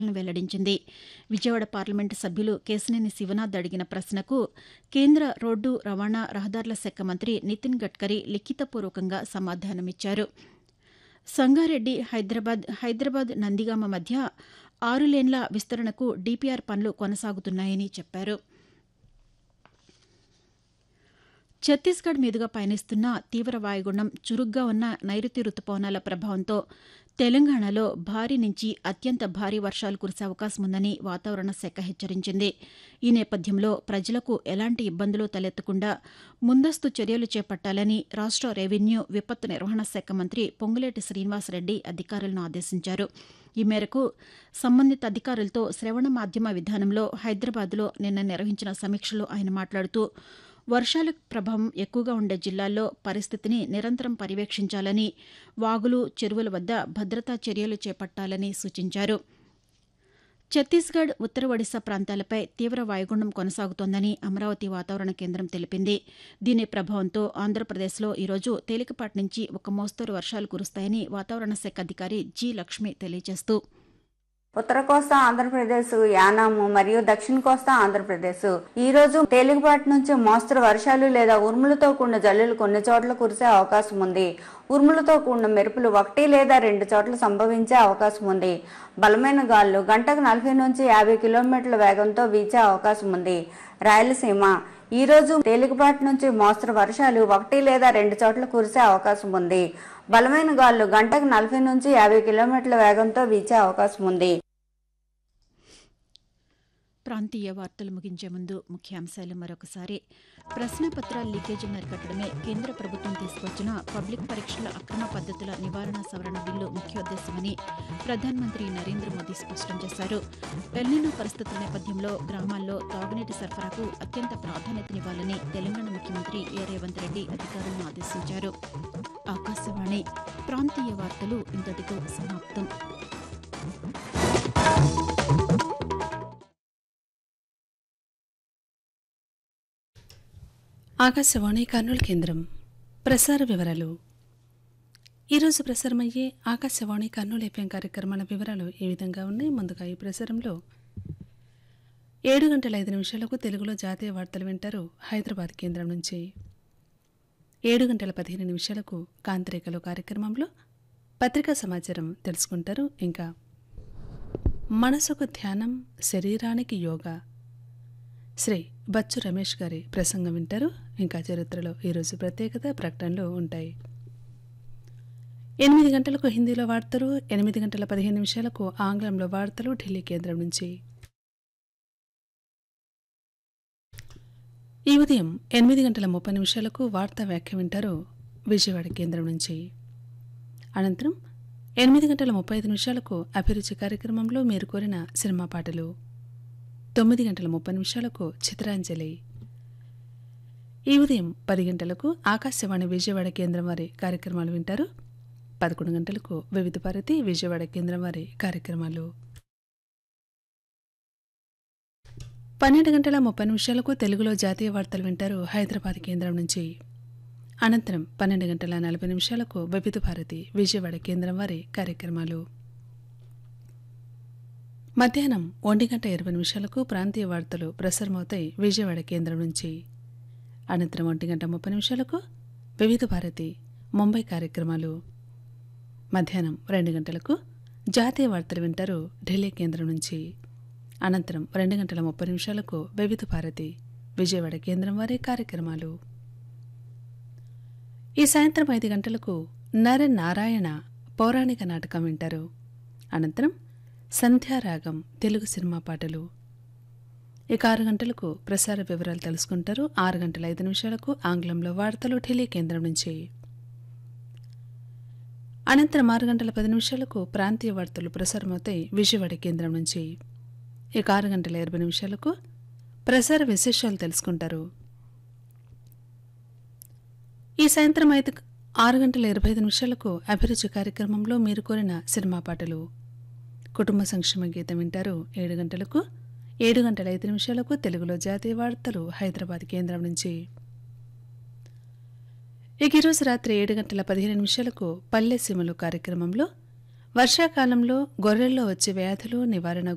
వెల్లడించింది విజయవాడ పార్లమెంటు సభ్యులు కేశినేని శివనాథ్ అడిగిన ప్రశ్నకు కేంద్ర రోడ్డు రవాణా రహదారుల శాఖ మంత్రి నితిన్ గడ్కరీ లిఖితపూర్వకంగా సమాధానమిచ్చారు సంగారెడ్డి హైదరాబాద్ హైదరాబాద్ నందిగామ మధ్య ఆరు లేన్ల విస్తరణకు డీపీఆర్ పనులు కొనసాగుతున్నాయని చెప్పారు ఛత్తీస్గఢ్ మీదుగా పయనిస్తున్న తీవ్ర వాయుగుండం చురుగ్గా ఉన్న నైరుతి రుతుపవనాల ప్రభావంతో తెలంగాణలో భారీ నుంచి అత్యంత భారీ వర్షాలు కురిసే అవకాశం ఉందని వాతావరణ శాఖ హెచ్చరించింది ఈ నేపథ్యంలో ప్రజలకు ఎలాంటి ఇబ్బందులు తలెత్తకుండా ముందస్తు చర్యలు చేపట్టాలని రాష్ట రెవెన్యూ విపత్తు నిర్వహణ శాఖ మంత్రి పొంగులేటి శ్రీనివాసరెడ్డి అధికారులను ఆదేశించారు ఈ మేరకు సంబంధిత అధికారులతో శ్రవణ మాధ్యమ విధానంలో హైదరాబాద్లో నిన్న నిర్వహించిన సమీక్షలో ఆయన మాట్లాడుతూ వర్షాల ప్రభావం ఎక్కువగా ఉండే జిల్లాల్లో పరిస్థితిని నిరంతరం పర్యవేక్షించాలని వాగులు చెరువుల వద్ద భద్రతా చర్యలు చేపట్టాలని సూచించారు ఛత్తీస్గఢ్ ఉత్తర ఒడిశా ప్రాంతాలపై తీవ్ర వాయుగుండం కొనసాగుతోందని అమరావతి వాతావరణ కేంద్రం తెలిపింది దీని ప్రభావంతో ఆంధ్రప్రదేశ్లో ఈరోజు తేలికపాటి నుంచి ఒక మోస్తరు వర్షాలు కురుస్తాయని వాతావరణ శాఖ అధికారి జి లక్ష్మి తెలియజేస్తూ ఉత్తర కోస్తా ఆంధ్రప్రదేశ్ యానాము మరియు దక్షిణ కోస్తా ఆంధ్రప్రదేశ్ ఈ రోజు తేలికపాటి నుంచి మోస్తరు వర్షాలు లేదా ఉరుములతో కూడిన జల్లులు కొన్ని చోట్ల కురిసే అవకాశం ఉంది ఉరుములతో కూడిన మెరుపులు ఒకటి లేదా రెండు చోట్ల సంభవించే అవకాశం ఉంది బలమైన గాలులు గంటకు నలభై నుంచి యాభై కిలోమీటర్ల వేగంతో వీచే అవకాశం ఉంది రాయలసీమ ఈ రోజు తేలికపాటి నుంచి మోస్తరు వర్షాలు ఒకటి లేదా రెండు చోట్ల కురిసే అవకాశం ఉంది బలమైన గాలులు గంటకు నలభై నుంచి యాభై కిలోమీటర్ల వేగంతో వీచే అవకాశం ఉంది ప్రాంతీయ వార్తలు ముగించే ముందు ముఖ్యాంశాలు మరొకసారి ప్రశ్నపత్రాల లీకేజీని అరికట్టడమే కేంద్ర ప్రభుత్వం తీసుకొచ్చిన పబ్లిక్ పరీక్షల అక్రమ పద్దతుల నివారణ సవరణ బిల్లు ముఖ్యోద్దేశమని ప్రధానమంత్రి నరేంద్ర మోదీ స్పష్టం చేశారు ఎల్నినో పరిస్థితుల నేపథ్యంలో గ్రామాల్లో తాగునీటి సరఫరాకు అత్యంత ప్రాధాన్యతనివ్వాలని తెలంగాణ ముఖ్యమంత్రి ఏ రేవంత్ రెడ్డి అధికారులను ఆదేశించారు ఆకాశవాణి ప్రాంతీయ వార్తలు ఇంతటితో సమాప్తం ఆకాశవాణి కర్నూలు కేంద్రం ప్రసార వివరాలు ఈరోజు ప్రసారమయ్యే ఆకాశవాణి కర్నూలు ఎఫ్ఎం కార్యక్రమాల వివరాలు ఏ విధంగా ఉన్నాయి ముందుగా ఈ ప్రసారంలో ఏడు గంటల ఐదు నిమిషాలకు తెలుగులో జాతీయ వార్తలు వింటారు హైదరాబాద్ కేంద్రం నుంచి ఏడు గంటల పదిహేను నిమిషాలకు కాంతరేఖలు కార్యక్రమంలో పత్రికా సమాచారం తెలుసుకుంటారు ఇంకా మనసుకు ధ్యానం శరీరానికి యోగా శ్రీ బచ్చు రమేష్ గారి ప్రసంగం వింటారు ఇంకా చరిత్రలో ఈరోజు ప్రత్యేకత ప్రకటనలు ఉంటాయి ఎనిమిది గంటలకు హిందీలో వార్తలు ఎనిమిది గంటల పదిహేను నిమిషాలకు ఆంగ్లంలో వార్తలు ఢిల్లీ కేంద్రం నుంచి ఈ ఉదయం ఎనిమిది గంటల ముప్పై నిమిషాలకు వార్తా వ్యాఖ్య వింటారు విజయవాడ కేంద్రం నుంచి అనంతరం ఎనిమిది గంటల ముప్పై ఐదు నిమిషాలకు అభిరుచి కార్యక్రమంలో మీరు కోరిన సినిమా పాటలు తొమ్మిది గంటల ముప్పై నిమిషాలకు చిత్రాంజలి ఈ ఉదయం పది గంటలకు ఆకాశవాణి విజయవాడ కేంద్రం వారి కార్యక్రమాలు వింటారు పదకొండు గంటలకు వివిధ భారతి విజయవాడ కేంద్రం వారి కార్యక్రమాలు పన్నెండు గంటల ముప్పై నిమిషాలకు తెలుగులో జాతీయ వార్తలు వింటారు హైదరాబాద్ కేంద్రం నుంచి అనంతరం పన్నెండు గంటల నలభై నిమిషాలకు వివిధ భారతి విజయవాడ కేంద్రం వారి కార్యక్రమాలు మధ్యాహ్నం ఒంటి గంట ఇరవై నిమిషాలకు ప్రాంతీయ వార్తలు ప్రసారమవుతాయి విజయవాడ కేంద్రం నుంచి అనంతరం ఒంటి గంట ముప్పై నిమిషాలకు వివిధ భారతి ముంబై కార్యక్రమాలు మధ్యాహ్నం రెండు గంటలకు జాతీయ వార్తలు వింటారు ఢిల్లీ కేంద్రం నుంచి అనంతరం రెండు గంటల ముప్పై నిమిషాలకు వివిధ భారతి విజయవాడ కేంద్రం వారి కార్యక్రమాలు ఈ సాయంత్రం ఐదు గంటలకు నర నారాయణ పౌరాణిక నాటకం వింటారు అనంతరం సంధ్యారాగం తెలుగు సినిమా పాటలు ఇక ఆరు గంటలకు ప్రసార వివరాలు తెలుసుకుంటారు ఆరు గంటల ఐదు నిమిషాలకు ఆంగ్లంలో వార్తలు ఢిల్లీ కేంద్రం నుంచి అనంతరం ఆరు గంటల పది నిమిషాలకు ప్రాంతీయ వార్తలు ప్రసారమవుతాయి విజయవాడ కేంద్రం నుంచి ఇక ఆరు గంటల ఇరవై నిమిషాలకు ప్రసార విశేషాలు తెలుసుకుంటారు ఈ సాయంత్రం ఐదు ఆరు గంటల ఇరవై ఐదు నిమిషాలకు అభిరుచి కార్యక్రమంలో మీరు కోరిన సినిమా పాటలు కుటుంబ సంక్షేమ గీతం వింటారు ఏడు గంటలకు ఏడు గంటల ఐదు నిమిషాలకు తెలుగులో జాతీయ వార్తలు హైదరాబాద్ కేంద్రం నుంచి ఇక ఈరోజు రాత్రి ఏడు గంటల పదిహేను నిమిషాలకు పల్లె సీమలు కార్యక్రమంలో వర్షాకాలంలో గొర్రెల్లో వచ్చే వ్యాధులు నివారణ